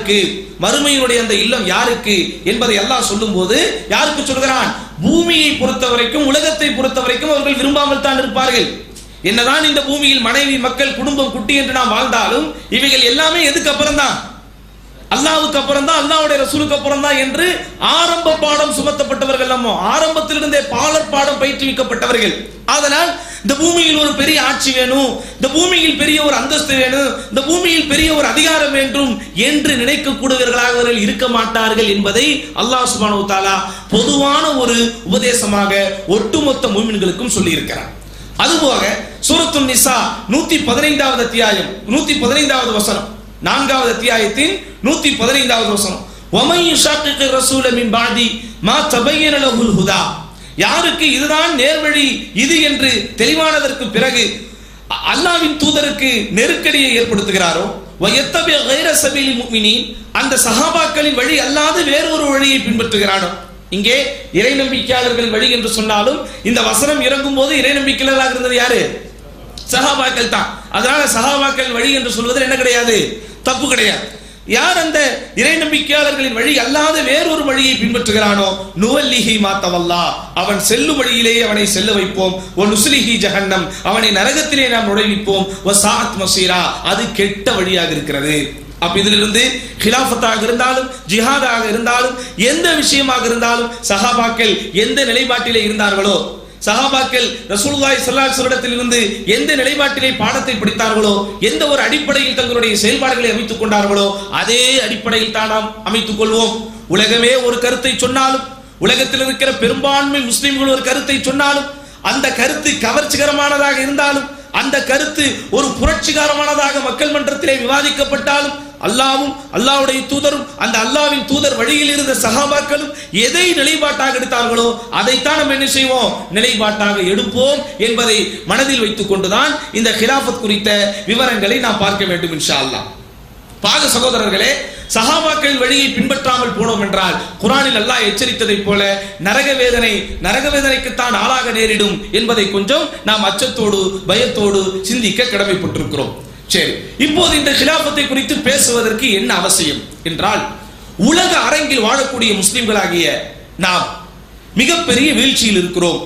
யாருக்கு மறுமையினுடைய அந்த இல்லம் யாருக்கு என்பதை அல்லாஹ் சொல்லும்போது யாருக்கு சொல்கிறான் பூமியை பொறுத்த வரைக்கும் உலகத்தை பொறுத்த வரைக்கும் அவர்கள் விரும்பாமல் தான் இருப்பார்கள் என்னதான் இந்த பூமியில் மனைவி மக்கள் குடும்பம் குட்டி என்று நாம் வாழ்ந்தாலும் இவைகள் எல்லாமே எதுக்கு அப்புறம் தான் அல்லாவுக்கு அப்புறம் தான் அல்லாவுடைய ரசூலுக்கு அப்புறம் தான் என்று ஆரம்ப பாடம் சுமத்தப்பட்டவர்கள் நம்ம ஆரம்பத்திலிருந்தே பாலர் பாடம் பயிற்றுவிக்கப்பட்டவர்கள் அதனால் இந்த பூமியில் ஒரு பெரிய ஆட்சி வேணும் இந்த பூமியில் பெரிய ஒரு அந்தஸ்து வேணும் இந்த பூமியில் பெரிய ஒரு அதிகாரம் வேண்டும் என்று நினைக்கக்கூடியவர்களாக அவர்கள் இருக்க மாட்டார்கள் என்பதை அல்லாஹ் சுப்ஹானஹு வ தஆலா பொதுவான ஒரு உபதேசமாக ஒட்டுமொத்த மூமின்களுக்கும் சொல்லி இருக்கிறார் அதுபோக சூரத்து நிசா நூத்தி பதினைந்தாவது அத்தியாயம் நூத்தி பதினைந்தாவது வசனம் நான்காவது அத்தியாயத்தின் நூத்தி பதினைந்தாவது வசனம் ஒமை யுஷாக்கிக்கு ரசூல மின் பாதி மா தபையன லஹுல் ஹுதா யாருக்கு இதுதான் நேர்வழி இது என்று தெளிவானதற்கு பிறகு அ- அல்லாவின் தூதருக்கு நெருக்கடியை ஏற்படுத்துகிறாரோ வயத்தபி கைர சபீலி முஃமினீன் அந்த சஹாபாக்களின் வழி அல்லாது வேறொரு வழியை பின்பற்றுகிறானோ இங்கே இறை நம்பிக்கையாளர்களின் வழி என்று சொன்னாலும் இந்த வசனம் இறங்கும் போது இறை நம்பிக்கையாளராக இருந்தது யாரு சஹாபாக்கள் தான் அதனால சஹாபாக்கள் வழி என்று சொல்வது என்ன கிடையாது தப்பு கிடையாது யார் அந்த இறை நம்பிக்கையாளர்களின் வழி அல்லாத வேறொரு வழியை பின்பற்றுகிறானோ நுவல்லிஹி மாத்தவல்லா அவன் செல்லும் வழியிலேயே அவனை செல்ல வைப்போம் ஒ நுஸ்லிஹி ஜஹன்னம் அவனை நரகத்திலே நாம் நுழைவிப்போம் ஒ சாத் மசீரா அது கெட்ட வழியாக இருக்கிறது அப்ப இதிலிருந்து ஹிலாஃபத்தாக இருந்தாலும் ஜிஹாதாக இருந்தாலும் எந்த விஷயமாக இருந்தாலும் சஹாபாக்கள் எந்த நிலைப்பாட்டிலே இருந்தார்களோ சஹாபாக்கள் ரசூலுல்லாஹி ஸல்லல்லாஹு அலைஹி வஸல்லத்தில் இருந்து எந்த நிலைப்பாட்டிலே பாடத்தை படித்தார்களோ எந்த ஒரு அடிப்படையில் தங்களுடைய செயல்பாடுகளை அமைத்துக் கொண்டார்களோ அதே அடிப்படையில் தான் நாம் அமைத்துக் கொள்வோம் உலகமே ஒரு கருத்தை சொன்னாலும் உலகத்தில் இருக்கிற பெரும்பான்மை முஸ்லிம்கள் ஒரு கருத்தை சொன்னாலும் அந்த கருத்து கவர்ச்சிகரமானதாக இருந்தாலும் அந்த கருத்து ஒரு புரட்சிகரமானதாக மக்கள் மன்றத்திலே விவாதிக்கப்பட்டாலும் அல்லாவும் அல்லாவுடைய தூதரும் அந்த அல்லாவின் தூதர் வழியில் இருந்த சகாபாக்களும் எதை நிலைப்பாட்டாக எடுத்தார்களோ அதைத்தான் நம்ம என்ன செய்வோம் நிலைப்பாட்டாக எடுப்போம் என்பதை மனதில் வைத்துக் கொண்டுதான் இந்த ஹிலாஃபத் குறித்த விவரங்களை நாம் பார்க்க வேண்டும் இன்ஷா அல்லாஹ் பாக சகோதரர்களே சஹாபாக்களின் வழியை பின்பற்றாமல் போனோம் என்றால் குரானில் அல்லாஹ் எச்சரித்ததைப் போல நரக வேதனை நரக வேதனைக்குத்தான் ஆளாக நேரிடும் என்பதை கொஞ்சம் நாம் அச்சத்தோடு பயத்தோடு சிந்திக்க கடமைப்பட்டிருக்கிறோம் சரி இப்போது இந்த கிலாபத்தை குறித்து பேசுவதற்கு என்ன அவசியம் என்றால் உலக அரங்கில் வாழக்கூடிய முஸ்லிம்களாகிய நாம் மிகப்பெரிய வீழ்ச்சியில் இருக்கிறோம்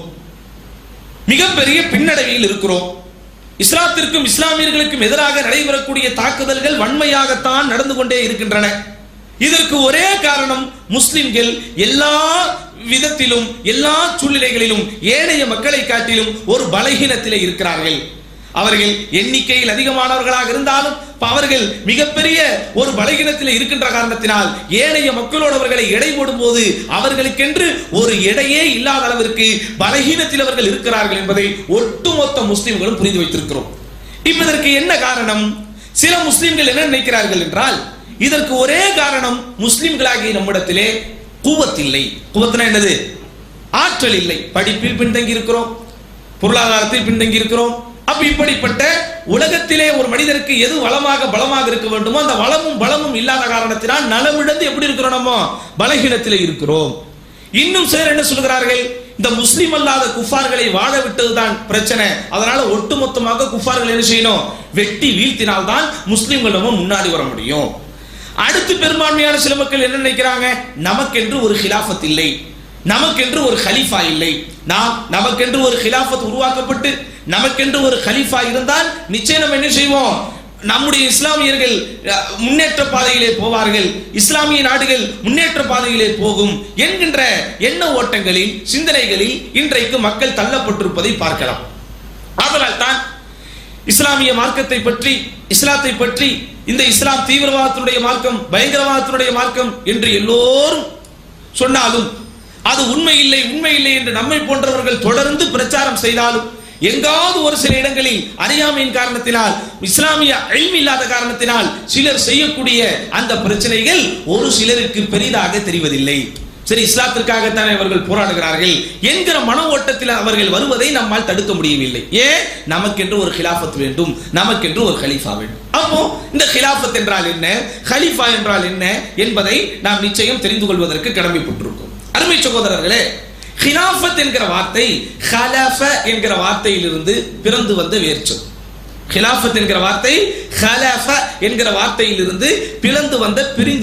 மிகப்பெரிய பின்னடைவில் இருக்கிறோம் இஸ்லாத்திற்கும் இஸ்லாமியர்களுக்கும் எதிராக நடைபெறக்கூடிய தாக்குதல்கள் வன்மையாகத்தான் நடந்து கொண்டே இருக்கின்றன இதற்கு ஒரே காரணம் முஸ்லிம்கள் எல்லா விதத்திலும் எல்லா சூழ்நிலைகளிலும் ஏனைய மக்களை காட்டிலும் ஒரு பலகீனத்திலே இருக்கிறார்கள் அவர்கள் எண்ணிக்கையில் அதிகமானவர்களாக இருந்தாலும் இப்ப அவர்கள் மிகப்பெரிய ஒரு பலகீனத்தில் இருக்கின்ற காரணத்தினால் ஏனைய மக்களோடு அவர்களை எடை போடும்போது அவர்களுக்கென்று ஒரு எடையே இல்லாத அளவிற்கு பலகீனத்தில் அவர்கள் இருக்கிறார்கள் என்பதை ஒட்டுமொத்த முஸ்லிம்களும் புரிந்து வைத்திருக்கிறோம் இப்ப இதற்கு என்ன காரணம் சில முஸ்லிம்கள் என்ன நினைக்கிறார்கள் என்றால் இதற்கு ஒரே காரணம் முஸ்லிம்களாகிய நம்மிடத்திலே கூவத்தில்லை கூவத்தினா என்னது ஆற்றல் இல்லை படிப்பில் பின்தங்கி இருக்கிறோம் பொருளாதாரத்தில் பின்தங்கி இருக்கிறோம் அப்ப இப்படிப்பட்ட உலகத்திலே ஒரு மனிதருக்கு எது வளமாக பலமாக இருக்க வேண்டுமோ அந்த வளமும் பலமும் இல்லாத காரணத்தினால் நலமிழந்து எப்படி இருக்கிறோம் நம்ம பலகீனத்திலே இருக்கிறோம் இன்னும் சிலர் என்ன சொல்கிறார்கள் இந்த முஸ்லிம் அல்லாத குஃபார்களை வாழ விட்டதுதான் பிரச்சனை அதனால ஒட்டுமொத்தமாக குஃபார்கள் என்ன செய்யணும் வெட்டி வீழ்த்தினால்தான் முஸ்லிம்கள் நம்ம முன்னாடி வர முடியும் அடுத்து பெரும்பான்மையான சில மக்கள் என்ன நினைக்கிறாங்க நமக்கென்று ஒரு ஹிலாஃபத் இல்லை நமக்கென்று ஒரு ஹலீஃபா இல்லை நாம் நமக்கென்று ஒரு ஹிலாஃபத் உருவாக்கப்பட்டு நமக்கென்று ஒரு ஹலீஃபா இருந்தால் நிச்சயம் நம்ம என்ன செய்வோம் நம்முடைய இஸ்லாமியர்கள் அஹ், முன்னேற்ற பாதையிலே போவார்கள் இஸ்லாமிய நாடுகள் முன்னேற்ற பாதையிலே போகும் என்கின்ற எண்ண ஓட்டங்களில் சிந்தனைகளில் இன்றைக்கு மக்கள் தள்ளப்பட்டிருப்பதை பார்க்கலாம் ஆதலால் தான் இஸ்லாமிய மார்க்கத்தை பற்றி இஸ்லாத்தை பற்றி இந்த இஸ்லாம் தீவிரவாதத்தினுடைய மார்க்கம் பயங்கரவாதத்தினுடைய மார்க்கம் என்று எல்லோரும் சொன்னாலும் அது உண்மை இல்லை உண்மை இல்லை என்று நம்மை போன்றவர்கள் தொடர்ந்து பிரச்சாரம் செய்தாலும் எங்காவது ஒரு சில இடங்களில் அறியாமையின் காரணத்தினால் இஸ்லாமிய அழிவு இல்லாத காரணத்தினால் சிலர் செய்யக்கூடிய அந்த பிரச்சனைகள் ஒரு சிலருக்கு பெரிதாக தெரிவதில்லை சரி இஸ்லாத்திற்காகத்தானே அவர்கள் போராடுகிறார்கள் என்கிற மன ஓட்டத்தில் அவர்கள் வருவதை நம்மால் தடுக்க முடியவில்லை ஏன் நமக்கென்று ஒரு ஹிலாஃபத் வேண்டும் நமக்கென்று ஒரு ஹலீஃபா வேண்டும் அப்போ இந்த ஹிலாஃபத் என்றால் என்ன ஹலீஃபா என்றால் என்ன என்பதை நாம் நிச்சயம் தெரிந்து கொள்வதற்கு கடமைப்பட்டிருக்கோம் அருமை சகோதரர்களே ஹிலாஃபத் என்கிற வார்த்தை ஹலஃப என்கிற வார்த்தையிலிருந்து பிறந்து வந்த வேர்ச்சொல் ஹிலாஃபத் என்கிற வார்த்தை ஹலஃப என்கிற வார்த்தையிலிருந்து பிளந்து வந்த பிரிந்து